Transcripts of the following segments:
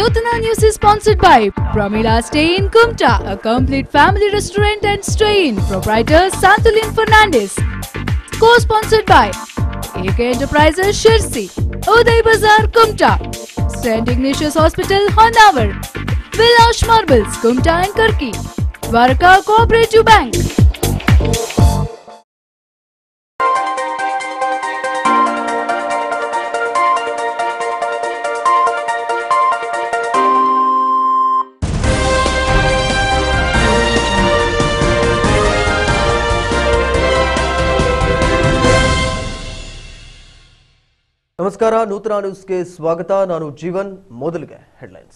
Nutana News is sponsored by Pramila Stay in Kumta, a complete family restaurant and stay in. Proprietor Santulin Fernandez. Co-sponsored by AK Enterprises Shirsi, Uday Bazaar Kumta, St. Ignatius Hospital Honavar, Vilash Marbles Kumta and Karki, Dwarka Cooperative Bank. ನಮಸ್ಕಾರ ನೂತನ ನ್ಯೂಸ್ಗೆ ಸ್ವಾಗತ ನಾನು ಜೀವನ್ ಮೊದಲಿಗೆ headlines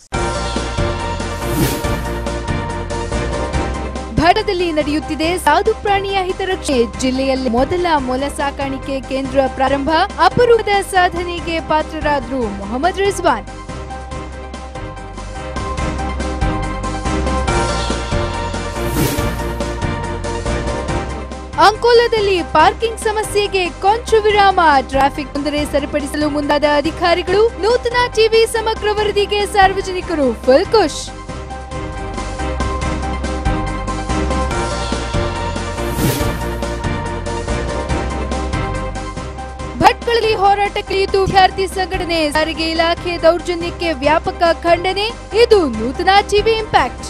ಭಟದಲ್ಲಿ ನಡೆಯುತ್ತಿದೆ ಸಾಧು ಪ್ರಾಣಿಯ ಹಿತರಕ್ಷಣೆ ಜಿಲ್ಲೆಯಲ್ಲಿ ಮೊದಲ ಮೊಲ ಸಾಕಾಣಿಕೆ ಕೇಂದ್ರ ಪ್ರಾರಂಭ ಅಪರೂಪದ ಸಾಧನೆಗೆ ಪಾತ್ರರಾದ್ರು ಮೊಹಮ್ಮದ್ ರಿಜ್ವಾನ್ ಅಂಕೋಲದಲ್ಲಿ ಪಾರ್ಕಿಂಗ್ ಸಮಸ್ಯೆಗೆ ಕೊಂಚ ವಿರಾಮ ಟ್ರಾಫಿಕ್ ತೊಂದರೆ ಸರಿಪಡಿಸಲು ಮುಂದಾದ ಅಧಿಕಾರಿಗಳು ನೂತನ ಟಿವಿ ಸಮಗ್ರ ವರದಿಗೆ ಸಾರ್ವಜನಿಕರು ಫುಲ್ ಖುಷ್ ಭಟ್ಕಳಲ್ಲಿ ಹೋರಾಟಕ್ಕಿಳಿಯಿತು ವಿದ್ಯಾರ್ಥಿ ಸಂಘಟನೆ ಸಾರಿಗೆ ಇಲಾಖೆ ದೌರ್ಜನ್ಯಕ್ಕೆ ವ್ಯಾಪಕ ಖಂಡನೆ ಇದು ನೂತನ ಟಿವಿ ಇಂಪ್ಯಾಕ್ಟ್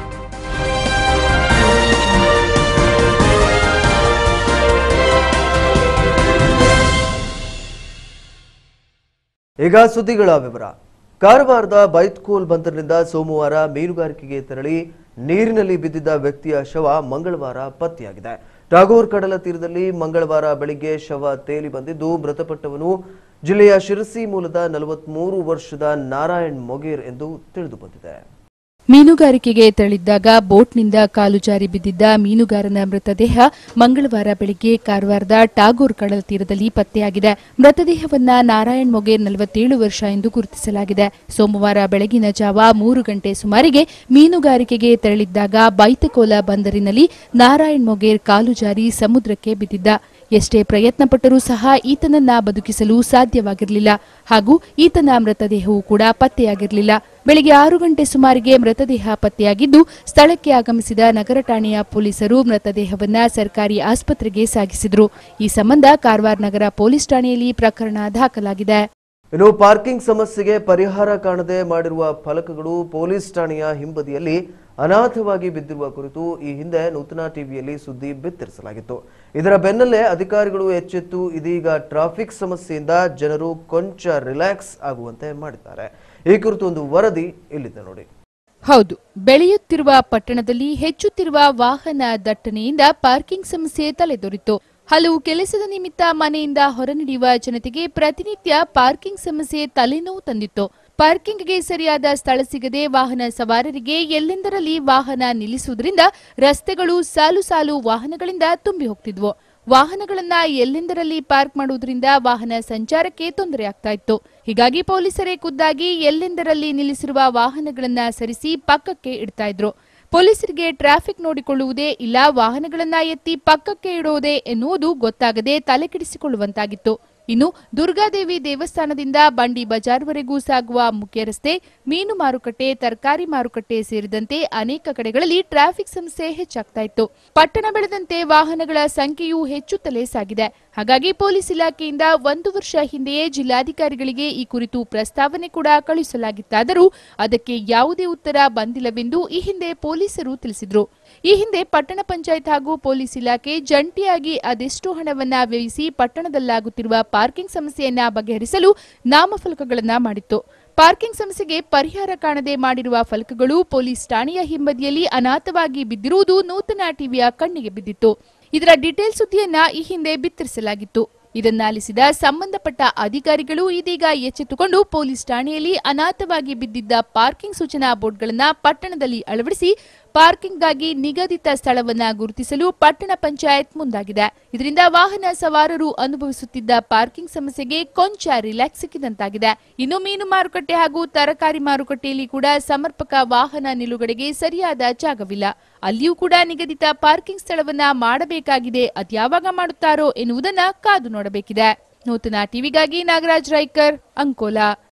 ಈಗ ಸುದ್ದಿಗಳ ವಿವರ ಕಾರವಾರದ ಬೈತ್ಕೋಲ್ ಬಂದರಿನಿಂದ ಸೋಮವಾರ ಮೀನುಗಾರಿಕೆಗೆ ತೆರಳಿ ನೀರಿನಲ್ಲಿ ಬಿದ್ದಿದ್ದ ವ್ಯಕ್ತಿಯ ಶವ ಮಂಗಳವಾರ ಪತ್ತೆಯಾಗಿದೆ ಟಾಗೋರ್ ಕಡಲ ತೀರದಲ್ಲಿ ಮಂಗಳವಾರ ಬೆಳಿಗ್ಗೆ ಶವ ತೇಲಿ ಬಂದಿದ್ದು ಮೃತಪಟ್ಟವನು ಜಿಲ್ಲೆಯ ಶಿರಸಿ ಮೂಲದ ನಲವತ್ಮೂರು ವರ್ಷದ ನಾರಾಯಣ್ ಮೊಗೇರ್ ಎಂದು ತಿಳಿದು ಬಂದಿದೆ ಮೀನುಗಾರಿಕೆಗೆ ತೆರಳಿದ್ದಾಗ ಬೋಟ್ನಿಂದ ಕಾಲು ಜಾರಿ ಬಿದ್ದಿದ್ದ ಮೀನುಗಾರನ ಮೃತದೇಹ ಮಂಗಳವಾರ ಬೆಳಗ್ಗೆ ಕಾರವಾರದ ಟಾಗೋರ್ ಕಡಲ ತೀರದಲ್ಲಿ ಪತ್ತೆಯಾಗಿದೆ ಮೃತದೇಹವನ್ನ ನಾರಾಯಣ್ ಮೊಗೇರ್ ನಲವತ್ತೇಳು ವರ್ಷ ಎಂದು ಗುರುತಿಸಲಾಗಿದೆ ಸೋಮವಾರ ಬೆಳಗಿನ ಜಾವ ಮೂರು ಗಂಟೆ ಸುಮಾರಿಗೆ ಮೀನುಗಾರಿಕೆಗೆ ತೆರಳಿದ್ದಾಗ ಬೈತಕೋಲ ಬಂದರಿನಲ್ಲಿ ನಾರಾಯಣ್ ಮೊಗೇರ್ ಕಾಲು ಜಾರಿ ಸಮುದ್ರಕ್ಕೆ ಬಿದ್ದಿದ್ದ ಎಷ್ಟೇ ಪ್ರಯತ್ನ ಪಟ್ಟರೂ ಸಹ ಈತನನ್ನ ಬದುಕಿಸಲು ಸಾಧ್ಯವಾಗಿರಲಿಲ್ಲ ಹಾಗೂ ಈತನ ಮೃತದೇಹವೂ ಕೂಡ ಪತ್ತೆಯಾಗಿರಲಿಲ್ಲ ಬೆಳಗ್ಗೆ ಆರು ಗಂಟೆ ಸುಮಾರಿಗೆ ಮೃತದೇಹ ಪತ್ತೆಯಾಗಿದ್ದು ಸ್ಥಳಕ್ಕೆ ಆಗಮಿಸಿದ ನಗರ ಠಾಣೆಯ ಪೊಲೀಸರು ಮೃತದೇಹವನ್ನ ಸರ್ಕಾರಿ ಆಸ್ಪತ್ರೆಗೆ ಸಾಗಿಸಿದ್ರು ಈ ಸಂಬಂಧ ಕಾರವಾರ ನಗರ ಪೊಲೀಸ್ ಠಾಣೆಯಲ್ಲಿ ಪ್ರಕರಣ ದಾಖಲಾಗಿದೆ ಇನ್ನು ಪಾರ್ಕಿಂಗ್ ಸಮಸ್ಯೆಗೆ ಪರಿಹಾರ ಕಾಣದೆ ಮಾಡಿರುವ ಫಲಕಗಳು ಪೊಲೀಸ್ ಠಾಣೆಯ ಹಿಂಬದಿಯಲ್ಲಿ ಅನಾಥವಾಗಿ ಬಿದ್ದಿರುವ ಕುರಿತು ಈ ಹಿಂದೆ ನೂತನ ಟಿವಿಯಲ್ಲಿ ಸುದ್ದಿ ಬಿತ್ತರಿಸಲಾಗಿತ್ತು ಇದರ ಬೆನ್ನಲ್ಲೇ ಅಧಿಕಾರಿಗಳು ಎಚ್ಚೆತ್ತು ಇದೀಗ ಟ್ರಾಫಿಕ್ ಸಮಸ್ಯೆಯಿಂದ ಜನರು ಕೊಂಚ ರಿಲ್ಯಾಕ್ಸ್ ಆಗುವಂತೆ ಮಾಡಿದ್ದಾರೆ ಈ ಕುರಿತು ಒಂದು ವರದಿ ಇಲ್ಲಿದೆ ನೋಡಿ ಹೌದು ಬೆಳೆಯುತ್ತಿರುವ ಪಟ್ಟಣದಲ್ಲಿ ಹೆಚ್ಚುತ್ತಿರುವ ವಾಹನ ದಟ್ಟಣೆಯಿಂದ ಪಾರ್ಕಿಂಗ್ ಸಮಸ್ಯೆ ತಲೆದೋರಿತ್ತು ಹಲವು ಕೆಲಸದ ನಿಮಿತ್ತ ಮನೆಯಿಂದ ಹೊರನಡೆಯುವ ಜನತೆಗೆ ಪ್ರತಿನಿತ್ಯ ಪಾರ್ಕಿಂಗ್ ಸಮಸ್ಯೆ ತಲೆನೋವು ತಂದಿತ್ತು ಪಾರ್ಕಿಂಗ್ಗೆ ಸರಿಯಾದ ಸ್ಥಳ ಸಿಗದೆ ವಾಹನ ಸವಾರರಿಗೆ ಎಲ್ಲೆಂದರಲ್ಲಿ ವಾಹನ ನಿಲ್ಲಿಸುವುದರಿಂದ ರಸ್ತೆಗಳು ಸಾಲು ಸಾಲು ವಾಹನಗಳಿಂದ ತುಂಬಿ ಹೋಗ್ತಿದ್ವು ವಾಹನಗಳನ್ನ ಎಲ್ಲೆಂದರಲ್ಲಿ ಪಾರ್ಕ್ ಮಾಡುವುದರಿಂದ ವಾಹನ ಸಂಚಾರಕ್ಕೆ ತೊಂದರೆ ಆಗ್ತಾ ಇತ್ತು ಹೀಗಾಗಿ ಪೊಲೀಸರೇ ಖುದ್ದಾಗಿ ಎಲ್ಲೆಂದರಲ್ಲಿ ನಿಲ್ಲಿಸಿರುವ ವಾಹನಗಳನ್ನ ಸರಿಸಿ ಪಕ್ಕಕ್ಕೆ ಇಡ್ತಾ ಇದ್ರು ಪೊಲೀಸರಿಗೆ ಟ್ರಾಫಿಕ್ ನೋಡಿಕೊಳ್ಳುವುದೇ ಇಲ್ಲ ವಾಹನಗಳನ್ನ ಎತ್ತಿ ಪಕ್ಕಕ್ಕೆ ಇಡುವುದೇ ಎನ್ನುವುದು ಗೊತ್ತಾಗದೆ ತಲೆಕೆಡಿಸಿಕೊಳ್ಳುವಂತಾಗಿತ್ತು ಇನ್ನು ದುರ್ಗಾದೇವಿ ದೇವಸ್ಥಾನದಿಂದ ಬಂಡಿ ಬಜಾರ್ವರೆಗೂ ಸಾಗುವ ಮುಖ್ಯ ರಸ್ತೆ ಮೀನು ಮಾರುಕಟ್ಟೆ ತರಕಾರಿ ಮಾರುಕಟ್ಟೆ ಸೇರಿದಂತೆ ಅನೇಕ ಕಡೆಗಳಲ್ಲಿ ಟ್ರಾಫಿಕ್ ಸಮಸ್ಯೆ ಹೆಚ್ಚಾಗ್ತಾ ಇತ್ತು ಪಟ್ಟಣ ಬೆಳೆದಂತೆ ವಾಹನಗಳ ಸಂಖ್ಯೆಯೂ ಹೆಚ್ಚುತ್ತಲೇ ಸಾಗಿದೆ ಹಾಗಾಗಿ ಪೊಲೀಸ್ ಇಲಾಖೆಯಿಂದ ಒಂದು ವರ್ಷ ಹಿಂದೆಯೇ ಜಿಲ್ಲಾಧಿಕಾರಿಗಳಿಗೆ ಈ ಕುರಿತು ಪ್ರಸ್ತಾವನೆ ಕೂಡ ಕಳುಹಿಸಲಾಗಿತ್ತಾದರೂ ಅದಕ್ಕೆ ಯಾವುದೇ ಉತ್ತರ ಬಂದಿಲ್ಲವೆಂದು ಈ ಹಿಂದೆ ಪೊಲೀಸರು ತಿಳಿಸಿದ್ರು ಈ ಹಿಂದೆ ಪಟ್ಟಣ ಪಂಚಾಯತ್ ಹಾಗೂ ಪೊಲೀಸ್ ಇಲಾಖೆ ಜಂಟಿಯಾಗಿ ಅದೆಷ್ಟು ಹಣವನ್ನ ವ್ಯಯಿಸಿ ಪಟ್ಟಣದಲ್ಲಾಗುತ್ತಿರುವ ಪಾರ್ಕಿಂಗ್ ಸಮಸ್ಯೆಯನ್ನ ಬಗೆಹರಿಸಲು ನಾಮಫಲಕಗಳನ್ನ ಮಾಡಿತ್ತು ಪಾರ್ಕಿಂಗ್ ಸಮಸ್ಯೆಗೆ ಪರಿಹಾರ ಕಾಣದೆ ಮಾಡಿರುವ ಫಲಕಗಳು ಪೊಲೀಸ್ ಠಾಣೆಯ ಹಿಂಬದಿಯಲ್ಲಿ ಅನಾಥವಾಗಿ ಬಿದ್ದಿರುವುದು ನೂತನ ಟಿವಿಯ ಕಣ್ಣಿಗೆ ಬಿದ್ದಿತ್ತು ಇದರ ಡೀಟೇಲ್ ಸುದ್ದಿಯನ್ನ ಈ ಹಿಂದೆ ಬಿತ್ತರಿಸಲಾಗಿತ್ತು ಇದನ್ನಾಲಿಸಿದ ಸಂಬಂಧಪಟ್ಟ ಅಧಿಕಾರಿಗಳು ಇದೀಗ ಎಚ್ಚೆತ್ತುಕೊಂಡು ಪೊಲೀಸ್ ಠಾಣೆಯಲ್ಲಿ ಅನಾಥವಾಗಿ ಬಿದ್ದಿದ್ದ ಪಾರ್ಕಿಂಗ್ ಸೂಚನಾ ಬೋರ್ಡ್ಗಳನ್ನ ಪಟ್ಟಣದಲ್ಲಿ ಅಳವಡಿಸಿ ಪಾರ್ಕಿಂಗ್ಗಾಗಿ ನಿಗದಿತ ಸ್ಥಳವನ್ನ ಗುರುತಿಸಲು ಪಟ್ಟಣ ಪಂಚಾಯತ್ ಮುಂದಾಗಿದೆ ಇದರಿಂದ ವಾಹನ ಸವಾರರು ಅನುಭವಿಸುತ್ತಿದ್ದ ಪಾರ್ಕಿಂಗ್ ಸಮಸ್ಯೆಗೆ ಕೊಂಚ ರಿಲ್ಯಾಕ್ಸ್ ಸಿಕ್ಕಿದಂತಾಗಿದೆ ಇನ್ನು ಮೀನು ಮಾರುಕಟ್ಟೆ ಹಾಗೂ ತರಕಾರಿ ಮಾರುಕಟ್ಟೆಯಲ್ಲಿ ಕೂಡ ಸಮರ್ಪಕ ವಾಹನ ನಿಲುಗಡೆಗೆ ಸರಿಯಾದ ಜಾಗವಿಲ್ಲ ಅಲ್ಲಿಯೂ ಕೂಡ ನಿಗದಿತ ಪಾರ್ಕಿಂಗ್ ಸ್ಥಳವನ್ನ ಮಾಡಬೇಕಾಗಿದೆ ಅದ್ಯಾವಾಗ ಮಾಡುತ್ತಾರೋ ಎನ್ನುವುದನ್ನ ಕಾದು ನೋಡಬೇಕಿದೆ ನೂತನ ಟಿವಿಗಾಗಿ ನಾಗರಾಜ್ ರೈಕರ್ ಅಂಕೋಲಾ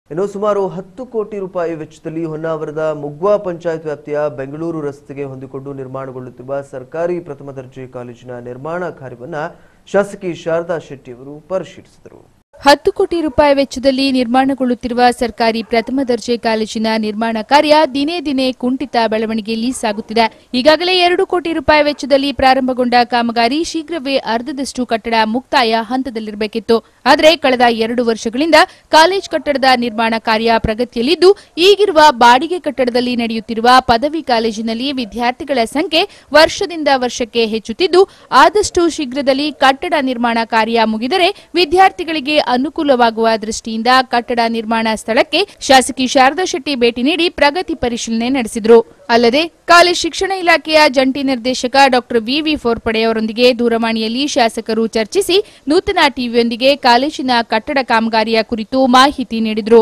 ಇನ್ನು ಸುಮಾರು ಹತ್ತು ಕೋಟಿ ರೂಪಾಯಿ ವೆಚ್ಚದಲ್ಲಿ ಹೊನ್ನಾವರದ ಮುಗ್ವಾ ಪಂಚಾಯತ್ ವ್ಯಾಪ್ತಿಯ ಬೆಂಗಳೂರು ರಸ್ತೆಗೆ ಹೊಂದಿಕೊಂಡು ನಿರ್ಮಾಣಗೊಳ್ಳುತ್ತಿರುವ ಸರ್ಕಾರಿ ಪ್ರಥಮ ದರ್ಜೆ ಕಾಲೇಜಿನ ನಿರ್ಮಾಣ ಕಾರ್ಯವನ್ನ ಶಾಸಕಿ ಶಾರದಾ ಶೆಟ್ಟಿ ಅವರು ಪರಿಶೀಲಿಸಿದರು ಹತ್ತು ಕೋಟಿ ರೂಪಾಯಿ ವೆಚ್ಚದಲ್ಲಿ ನಿರ್ಮಾಣಗೊಳ್ಳುತ್ತಿರುವ ಸರ್ಕಾರಿ ಪ್ರಥಮ ದರ್ಜೆ ಕಾಲೇಜಿನ ನಿರ್ಮಾಣ ಕಾರ್ಯ ದಿನೇ ದಿನೇ ಕುಂಠಿತ ಬೆಳವಣಿಗೆಯಲ್ಲಿ ಸಾಗುತ್ತಿದೆ ಈಗಾಗಲೇ ಎರಡು ಕೋಟಿ ರೂಪಾಯಿ ವೆಚ್ಚದಲ್ಲಿ ಪ್ರಾರಂಭಗೊಂಡ ಕಾಮಗಾರಿ ಶೀಘ್ರವೇ ಅರ್ಧದಷ್ಟು ಕಟ್ಟಡ ಮುಕ್ತಾಯ ಹಂತದಲ್ಲಿರಬೇಕಿತ್ತು ಆದರೆ ಕಳೆದ ಎರಡು ವರ್ಷಗಳಿಂದ ಕಾಲೇಜ್ ಕಟ್ಟಡದ ನಿರ್ಮಾಣ ಕಾರ್ಯ ಪ್ರಗತಿಯಲ್ಲಿದ್ದು ಈಗಿರುವ ಬಾಡಿಗೆ ಕಟ್ಟಡದಲ್ಲಿ ನಡೆಯುತ್ತಿರುವ ಪದವಿ ಕಾಲೇಜಿನಲ್ಲಿ ವಿದ್ಯಾರ್ಥಿಗಳ ಸಂಖ್ಯೆ ವರ್ಷದಿಂದ ವರ್ಷಕ್ಕೆ ಹೆಚ್ಚುತ್ತಿದ್ದು ಆದಷ್ಟು ಶೀಘ್ರದಲ್ಲಿ ಕಟ್ಟಡ ನಿರ್ಮಾಣ ಕಾರ್ಯ ಮುಗಿದರೆ ವಿದ್ಯಾರ್ಥಿಗಳಿಗೆ ಅನುಕೂಲವಾಗುವ ದೃಷ್ಟಿಯಿಂದ ಕಟ್ಟಡ ನಿರ್ಮಾಣ ಸ್ಥಳಕ್ಕೆ ಶಾಸಕಿ ಶಾರದಾ ಶೆಟ್ಟಿ ಭೇಟಿ ನೀಡಿ ಪ್ರಗತಿ ಪರಿಶೀಲನೆ ನಡೆಸಿದರು ಅಲ್ಲದೆ ಕಾಲೇಜ್ ಶಿಕ್ಷಣ ಇಲಾಖೆಯ ಜಂಟಿ ನಿರ್ದೇಶಕ ಡಾಕ್ಟರ್ ವಿವಿ ಫೋರ್ಪಡೆಯವರೊಂದಿಗೆ ದೂರವಾಣಿಯಲ್ಲಿ ಶಾಸಕರು ಚರ್ಚಿಸಿ ನೂತನ ಟಿವಿಯೊಂದಿಗೆ ಕಾಲೇಜಿನ ಕಟ್ಟಡ ಕಾಮಗಾರಿಯ ಕುರಿತು ಮಾಹಿತಿ ನೀಡಿದರು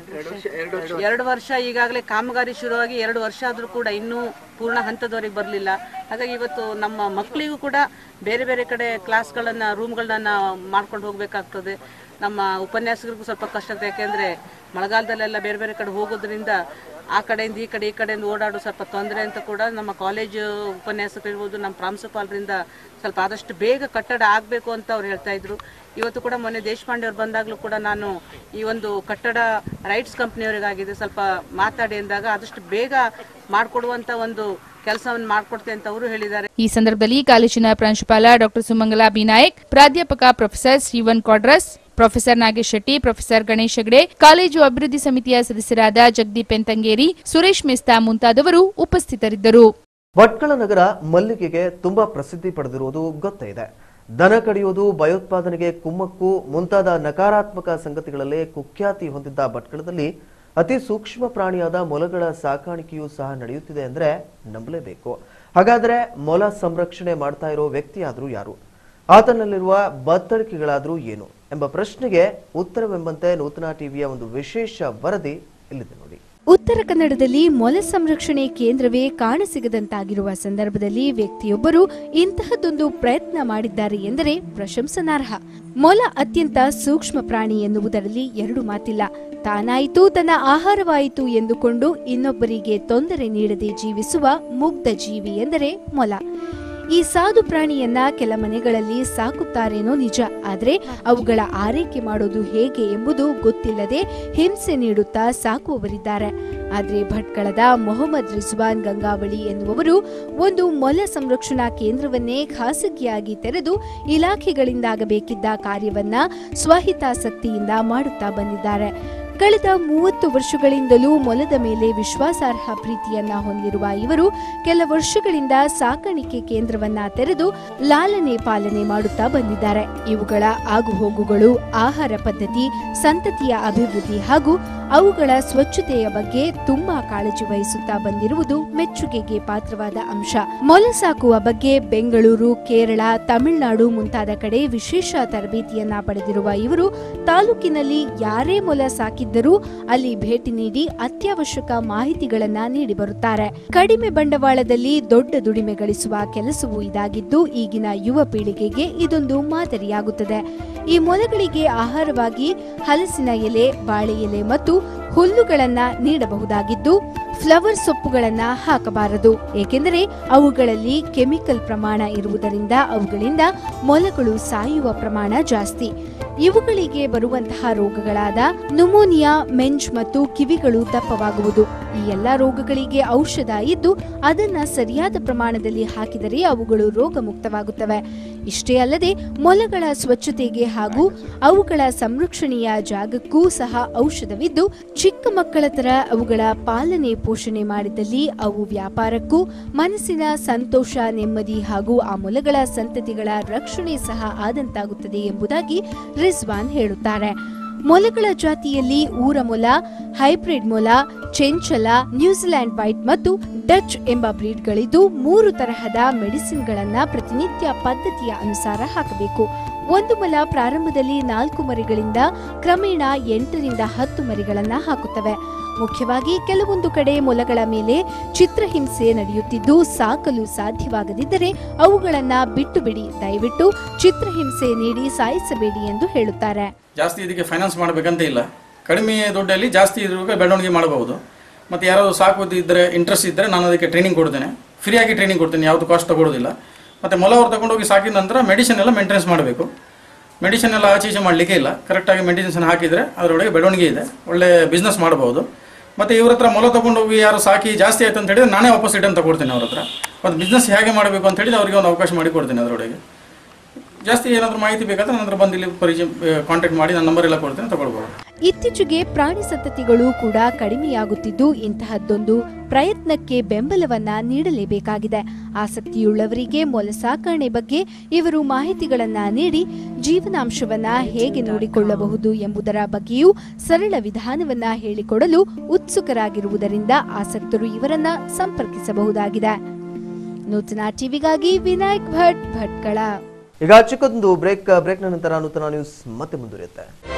ಎರಡು ವರ್ಷ ಈಗಾಗಲೇ ಕಾಮಗಾರಿ ಶುರುವಾಗಿ ಎರಡು ವರ್ಷ ಆದರೂ ಕೂಡ ಇನ್ನೂ ಪೂರ್ಣ ಹಂತದವರೆಗೆ ಬರಲಿಲ್ಲ ಹಾಗಾಗಿ ಇವತ್ತು ನಮ್ಮ ಮಕ್ಕಳಿಗೂ ಕೂಡ ಬೇರೆ ಬೇರೆ ಕಡೆ ಕ್ಲಾಸ್ಗಳನ್ನು ರೂಮ್ಗಳನ್ನ ಮಾಡ್ಕೊಂಡು ಹೋಗಬೇಕಾಗ್ತದೆ ನಮ್ಮ ಉಪನ್ಯಾಸಕರಿಗೂ ಸ್ವಲ್ಪ ಕಷ್ಟ ಆಗ್ತದೆ ಯಾಕೆಂದರೆ ಮಳೆಗಾಲದಲ್ಲೆಲ್ಲ ಬೇರೆ ಬೇರೆ ಕಡೆ ಹೋಗೋದ್ರಿಂದ ಆ ಕಡೆಯಿಂದ ಈ ಕಡೆ ಈ ಕಡೆಯಿಂದ ಓಡಾಡೋ ಸ್ವಲ್ಪ ತೊಂದರೆ ಅಂತ ಕೂಡ ನಮ್ಮ ಕಾಲೇಜು ಉಪನ್ಯಾಸಕರಿರ್ಬೋದು ನಮ್ಮ ಪ್ರಾಂಶುಪಾಲರಿಂದ ಸ್ವಲ್ಪ ಆದಷ್ಟು ಬೇಗ ಕಟ್ಟಡ ಆಗಬೇಕು ಅಂತ ಅವ್ರು ಹೇಳ್ತಾ ಇದ್ರು ಇವತ್ತು ಕೂಡ ಮೊನ್ನೆ ದೇಶಪಾಂಡೆ ಅವ್ರು ಬಂದಾಗಲೂ ಕೂಡ ನಾನು ಈ ಒಂದು ಕಟ್ಟಡ ರೈಟ್ಸ್ ಕಂಪ್ನಿಯವರಿಗಾಗಿದೆ ಸ್ವಲ್ಪ ಮಾತಾಡಿ ಅಂದಾಗ ಆದಷ್ಟು ಬೇಗ ಮಾಡಿಕೊಡುವಂಥ ಒಂದು ಕೆಲಸವನ್ನು ಮಾಡಿಕೊಡ್ತೆ ಅಂತ ಅವರು ಹೇಳಿದ್ದಾರೆ ಈ ಸಂದರ್ಭದಲ್ಲಿ ಕಾಲೇಜಿನ ಪ್ರಾಂಶುಪಾಲ ಡಾಕ್ಟರ್ ಸುಮಂಗಲಾ ಬಿ ನಾಯಕ್ ಪ್ರಾಧ್ಯಾಪಕ professor Shrivan Quadros professor Nagesh Shetty professor Ganesh Hegde college ಅಭಿವೃದ್ಧಿ ಸಮಿತಿಯ ಸದಸ್ಯರಾದ ಜಗದೀಪ್ ಎಂತಂಗೇರಿ ಸುರೇಶ್ ಮೆಸ್ತಾ ಮುಂತಾದವರು ಉಪಸ್ಥಿತರಿದ್ದರು ಭಟ್ಕಳ ನಗರ ಮಲ್ಲಿಗೆಗೆ ತುಂಬಾ ಪ್ರಸಿದ್ಧಿ ಪಡೆದಿರುವುದು ಗೊತ್ತೇ ಇದೆ ದನ ಕಡಿಯುವುದು ಭಯೋತ್ಪಾದನೆಗೆ ಕುಮ್ಮಕ್ಕು ಮುಂತಾದ ನಕಾರಾತ್ಮಕ ಸಂಗತಿಗಳಲ್ಲೇ ಕುಖ್ಯಾತಿ ಹೊಂದಿದ್ದ ಭಟ್ಕಳದಲ್ಲಿ ಅತಿ ಸೂಕ್ಷ್ಮ ಪ್ರಾಣಿಯಾದ ಮೊಲಗಳ ಸಾಕಾಣಿಕೆಯೂ ಸಹ ನಡೆಯುತ್ತಿದೆ ಅಂದ್ರೆ ನಂಬಲೇಬೇಕು ಹಾಗಾದ್ರೆ ಮೊಲ ಸಂರಕ್ಷಣೆ ಮಾಡ್ತಾ ಇರೋ ವ್ಯಕ್ತಿಯಾದ್ರೂ ಯಾರು ಆತನಲ್ಲಿರುವ ಬತ್ತಳಿಕೆಗಳಾದ್ರೂ ಏನು ಎಂಬ ಪ್ರಶ್ನೆಗೆ ಉತ್ತರವೆಂಬಂತೆ ನೂತನ ಟಿವಿಯ ಒಂದು ವಿಶೇಷ ವರದಿ ಇಲ್ಲಿದೆ ನೋಡಿ ಉತ್ತರ ಕನ್ನಡದಲ್ಲಿ ಮೊಲ ಸಂರಕ್ಷಣೆ ಕೇಂದ್ರವೇ ಕಾಣಸಿಗದಂತಾಗಿರುವ ಸಂದರ್ಭದಲ್ಲಿ ವ್ಯಕ್ತಿಯೊಬ್ಬರು ಇಂತಹದ್ದೊಂದು ಪ್ರಯತ್ನ ಮಾಡಿದ್ದಾರೆ ಎಂದರೆ ಪ್ರಶಂಸನಾರ್ಹ ಮೊಲ ಅತ್ಯಂತ ಸೂಕ್ಷ್ಮ ಪ್ರಾಣಿ ಎನ್ನುವುದರಲ್ಲಿ ಎರಡು ಮಾತಿಲ್ಲ ತಾನಾಯಿತು ತನ್ನ ಆಹಾರವಾಯಿತು ಎಂದುಕೊಂಡು ಇನ್ನೊಬ್ಬರಿಗೆ ತೊಂದರೆ ನೀಡದೆ ಜೀವಿಸುವ ಮುಗ್ಧ ಜೀವಿ ಎಂದರೆ ಮೊಲ ಈ ಸಾಧು ಪ್ರಾಣಿಯನ್ನ ಕೆಲ ಮನೆಗಳಲ್ಲಿ ಸಾಕುತ್ತಾರೇನೋ ನಿಜ ಆದ್ರೆ ಅವುಗಳ ಆರೈಕೆ ಮಾಡೋದು ಹೇಗೆ ಎಂಬುದು ಗೊತ್ತಿಲ್ಲದೆ ಹಿಂಸೆ ನೀಡುತ್ತಾ ಸಾಕುವವರಿದ್ದಾರೆ ಆದ್ರೆ ಭಟ್ಕಳದ ಮೊಹಮ್ಮದ್ ರಿಜ್ವಾನ್ ಗಂಗಾವಳಿ ಎನ್ನುವವರು ಒಂದು ಮೊಲ ಸಂರಕ್ಷಣಾ ಕೇಂದ್ರವನ್ನೇ ಖಾಸಗಿಯಾಗಿ ತೆರೆದು ಇಲಾಖೆಗಳಿಂದಾಗಬೇಕಿದ್ದ ಕಾರ್ಯವನ್ನ ಸ್ವಹಿತಾಸಕ್ತಿಯಿಂದ ಮಾಡುತ್ತಾ ಬಂದಿದ್ದಾರೆ ಕಳೆದ ಮೂವತ್ತು ವರ್ಷಗಳಿಂದಲೂ ಮೊಲದ ಮೇಲೆ ವಿಶ್ವಾಸಾರ್ಹ ಪ್ರೀತಿಯನ್ನ ಹೊಂದಿರುವ ಇವರು ಕೆಲ ವರ್ಷಗಳಿಂದ ಸಾಕಾಣಿಕೆ ಕೇಂದ್ರವನ್ನ ತೆರೆದು ಲಾಲನೆ ಪಾಲನೆ ಮಾಡುತ್ತಾ ಬಂದಿದ್ದಾರೆ ಇವುಗಳ ಆಗುಹೋಗುಗಳು ಆಹಾರ ಪದ್ಧತಿ ಸಂತತಿಯ ಅಭಿವೃದ್ಧಿ ಹಾಗೂ ಅವುಗಳ ಸ್ವಚ್ಛತೆಯ ಬಗ್ಗೆ ತುಂಬಾ ಕಾಳಜಿ ವಹಿಸುತ್ತಾ ಬಂದಿರುವುದು ಮೆಚ್ಚುಗೆಗೆ ಪಾತ್ರವಾದ ಅಂಶ ಮೊಲ ಸಾಕುವ ಬಗ್ಗೆ ಬೆಂಗಳೂರು ಕೇರಳ ತಮಿಳುನಾಡು ಮುಂತಾದ ಕಡೆ ವಿಶೇಷ ತರಬೇತಿಯನ್ನ ಪಡೆದಿರುವ ಇವರು ತಾಲೂಕಿನಲ್ಲಿ ಯಾರೇ ಮೊಲ ಸಾಕಿದ್ದರೂ ಅಲ್ಲಿ ಭೇಟಿ ನೀಡಿ ಅತ್ಯವಶ್ಯಕ ಮಾಹಿತಿಗಳನ್ನ ನೀಡಿ ಬರುತ್ತಾರೆ ಕಡಿಮೆ ಬಂಡವಾಳದಲ್ಲಿ ದೊಡ್ಡ ದುಡಿಮೆ ಗಳಿಸುವ ಕೆಲಸವೂ ಇದಾಗಿದ್ದು ಈಗಿನ ಯುವ ಪೀಳಿಗೆಗೆ ಇದೊಂದು ಮಾದರಿಯಾಗುತ್ತದೆ ಈ ಮೊಲಗಳಿಗೆ ಆಹಾರವಾಗಿ ಹಲಸಿನ ಎಲೆ ಬಾಳೆ ಎಲೆ ಮತ್ತು ಹುಲ್ಲುಗಳನ್ನ ನೀಡಬಹುದಾಗಿದ್ದು ಫ್ಲವರ್ ಸೊಪ್ಪುಗಳನ್ನ ಹಾಕಬಾರದು ಏಕೆಂದರೆ ಅವುಗಳಲ್ಲಿ ಕೆಮಿಕಲ್ ಪ್ರಮಾಣ ಇರುವುದರಿಂದ ಅವುಗಳಿಂದ ಮೊಲಗಳು ಸಾಯುವ ಪ್ರಮಾಣ ಜಾಸ್ತಿ ಇವುಗಳಿಗೆ ಬರುವಂತಹ ರೋಗಗಳಾದ ನುಮೋನಿಯಾ ಮೆಂಜ್ ಮತ್ತು ಕಿವಿಗಳು ದಪ್ಪವಾಗುವುದು ಈ ಎಲ್ಲ ರೋಗಗಳಿಗೆ ಔಷಧ ಇದ್ದು ಅದನ್ನ ಸರಿಯಾದ ಪ್ರಮಾಣದಲ್ಲಿ ಹಾಕಿದರೆ ಅವುಗಳು ರೋಗ ಮುಕ್ತವಾಗುತ್ತವೆ ಇಷ್ಟೇ ಅಲ್ಲದೆ ಮೊಲಗಳ ಸ್ವಚ್ಛತೆಗೆ ಹಾಗೂ ಅವುಗಳ ಸಂರಕ್ಷಣೆಯ ಜಾಗಕ್ಕೂ ಸಹ ಔಷಧವಿದ್ದು ಚಿಕ್ಕ ಮಕ್ಕಳ ತರ ಅವುಗಳ ಪಾಲನೆ ಪೋಷಣೆ ಮಾಡಿದಲ್ಲಿ ಅವು ವ್ಯಾಪಾರಕ್ಕೂ ಮನಸ್ಸಿನ ಸಂತೋಷ ನೆಮ್ಮದಿ ಹಾಗೂ ಆ ಮೊಲಗಳ ಸಂತತಿಗಳ ರಕ್ಷಣೆ ಸಹ ಆದಂತಾಗುತ್ತದೆ ಎಂಬುದಾಗಿ ರಿಜ್ವಾನ್ ಹೇಳುತ್ತಾರೆ ಮೊಲಗಳ ಜಾತಿಯಲ್ಲಿ ಊರ ಮೊಲ ಹೈಬ್ರಿಡ್ ಮೊಲ ಚೆಂಚಲ ನ್ಯೂಜಿಲೆಂಡ್ ವೈಟ್ ಮತ್ತು ಡಚ್ ಎಂಬ ಬ್ರೀಡ್ಗಳಿದ್ದು ಮೂರು ತರಹದ ಮೆಡಿಸಿನ್ಗಳನ್ನ ಪ್ರತಿನಿತ್ಯ ಪದ್ಧತಿಯ ಅನುಸಾರ ಹಾಕಬೇಕು ಒಂದು ಮೊಲ ಪ್ರಾರಂಭದಲ್ಲಿ ನಾಲ್ಕು ಮರಿಗಳಿಂದ ಕ್ರಮೇಣ ಎಂಟರಿಂದ ಹತ್ತು ಮರಿಗಳನ್ನ ಹಾಕುತ್ತವೆ ಮುಖ್ಯವಾಗಿ ಕೆಲವೊಂದು ಕಡೆ ಮೊಲಗಳ ಮೇಲೆ ಚಿತ್ರಹಿಂಸೆ ನಡೆಯುತ್ತಿದ್ದು ಸಾಕಲು ಸಾಧ್ಯವಾಗದಿದ್ದರೆ ಅವುಗಳನ್ನ ಬಿಟ್ಟು ಬಿಡಿ ದಯವಿಟ್ಟು ಚಿತ್ರಹಿಂಸೆ ನೀಡಿ ಸಾಯಿಸಬೇಡಿ ಎಂದು ಹೇಳುತ್ತಾರೆ ಜಾಸ್ತಿ ಇದಕ್ಕೆ ಫೈನಾನ್ಸ್ ಮಾಡಬೇಕಂತ ಇಲ್ಲ ಕಡಿಮೆ ದುಡ್ಡಲ್ಲಿ ಜಾಸ್ತಿ ಇದ್ರೂ ಬೆಳವಣಿಗೆ ಮಾಡಬಹುದು ಮತ್ತು ಯಾರಾದರೂ ಸಾಕೋದು ಇದ್ದರೆ ಇಂಟ್ರೆಸ್ಟ್ ಇದ್ದರೆ ನಾನು ಅದಕ್ಕೆ ಟ್ರೈನಿಂಗ್ ಕೊಡ್ತೇನೆ ಫ್ರೀಯಾಗಿ ಟ್ರೈನಿಂಗ್ ಕೊಡ್ತೇನೆ ಯಾವುದು ಕಾಸ್ಟ್ ತಗೊಳ್ಳೋದಿಲ್ಲ ಮತ್ತು ಮೊಲ ಅವ್ರು ತಗೊಂಡೋಗಿ ಸಾಕಿದ ನಂತರ ಮೆಡಿಸಿನ್ ಎಲ್ಲ ಮೇಂಟೆನೆನ್ಸ್ ಮಾಡಬೇಕು ಮೆಡಿಸಿನ್ ಎಲ್ಲ ಆಚೆ ಈಚೆ ಮಾಡಲಿಕ್ಕೆ ಇಲ್ಲ ಕರೆಕ್ಟಾಗಿ ಮೆಡಿಸಿನ್ ಹಾಕಿದರೆ ಅದರೊಳಗೆ ಬೆಳವಣಿಗೆ ಇದೆ ಒಳ್ಳೆ ಬಿಸ್ನೆಸ್ ಮಾಡಬಹುದು ಮತ್ತು ಇವ್ರ ಹತ್ರ ಮೊಲ ತೊಗೊಂಡೋಗಿ ಯಾರು ಸಾಕಿ ಜಾಸ್ತಿ ಆಯ್ತು ಅಂತ ಹೇಳಿದ್ರೆ ನಾನೇ ವಾಪಸ್ ರಿಟರ್ನ್ ತಗೊಡ್ತೇನೆ ಅವ್ರ ಹತ್ರ ಮತ್ತು ಬಿಸ್ನೆಸ್ ಹೇಗೆ ಮಾಡಬೇಕು ಅಂತ ಹೇಳಿದ್ರೆ ಅವರಿಗೆ ಒಂದು ಅವಕಾಶ ಮಾಡಿ ಕೊಡ್ತೇನೆ ಅದರೊಳಗೆ ಜಾಸ್ತಿ ಏನಾದರೂ ಮಾಹಿತಿ ಬೇಕಾದ್ರೆ ನನ್ನ ಹತ್ರ ಬಂದು ಇಲ್ಲಿ ಪರಿಚಯ ಕಾಂಟ್ಯಾಕ್ಟ್ ಮಾಡಿ ನನ್ನ ನಂಬರ್ ಎಲ್ಲ ಕೊಡ್ತೇನೆ ತಗೊಳ್ಬೋದು ಇತ್ತೀಚೆಗೆ ಪ್ರಾಣಿ ಸಂತತಿಗಳು ಕೂಡ ಕಡಿಮೆಯಾಗುತ್ತಿದ್ದು ಇಂತಹದ್ದೊಂದು ಪ್ರಯತ್ನಕ್ಕೆ ಬೆಂಬಲವನ್ನ ನೀಡಲೇಬೇಕಾಗಿದೆ ಆಸಕ್ತಿಯುಳ್ಳವರಿಗೆ ಮೊಲ ಸಾಕಣೆ ಬಗ್ಗೆ ಇವರು ಮಾಹಿತಿಗಳನ್ನ ನೀಡಿ ಜೀವನಾಂಶವನ್ನ ಹೇಗೆ ನೋಡಿಕೊಳ್ಳಬಹುದು ಎಂಬುದರ ಬಗ್ಗೆಯೂ ಸರಳ ವಿಧಾನವನ್ನ ಹೇಳಿಕೊಡಲು ಉತ್ಸುಕರಾಗಿರುವುದರಿಂದ ಆಸಕ್ತರು ಇವರನ್ನ ಸಂಪರ್ಕಿಸಬಹುದಾಗಿದೆ ನೂತನ ಟಿವಿಗಾಗಿ ವಿನಾಯಕ್ ಭಟ್ ಭಟ್ಕಳ ಈಗ ಚಿಕ್ಕದೊಂದು ಬ್ರೇಕ್ ಬ್ರೇಕ್ನ ನಂತರ ನೂತನ ನ್ಯೂಸ್ ಮತ್ತೆ ಮುಂದುವರಿಯುತ್ತೆ